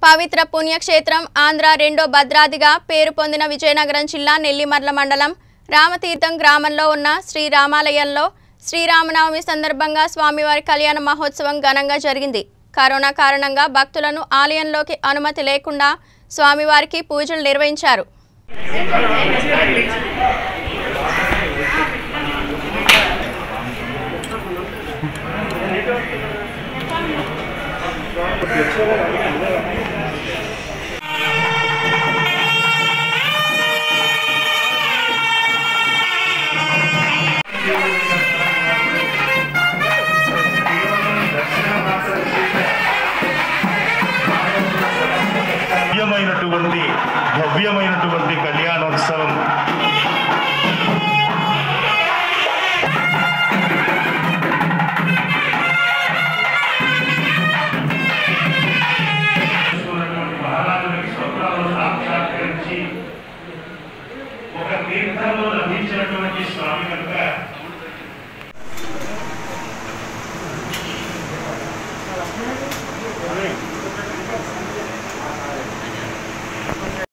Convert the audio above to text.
పవిత్ర పుణ్యక్షేత్రం ఆంధ్ర రెండో భద్రాదిగా పేరు పొందిన విజయనగరం జిల్లా నెల్లిమర్ల మండలం రామతీర్థం గ్రామంలో ఉన్న శ్రీరామాలయంలో శ్రీరామనవమి సందర్భంగా స్వామివారి కళ్యాణ మహోత్సవం ఘనంగా జరిగింది కరోనా కారణంగా భక్తులను ఆలయంలోకి అనుమతి లేకుండా స్వామివారికి పూజలు నిర్వహించారు భవ్యమైనటువంటి భవ్యమైనటువంటి కళ్యాణోత్సవం మహారాజులకి స్వప్నాలను సాక్షాత్కరించి ఒక తీర్థంలో లభించినటువంటి స్వామి కనుక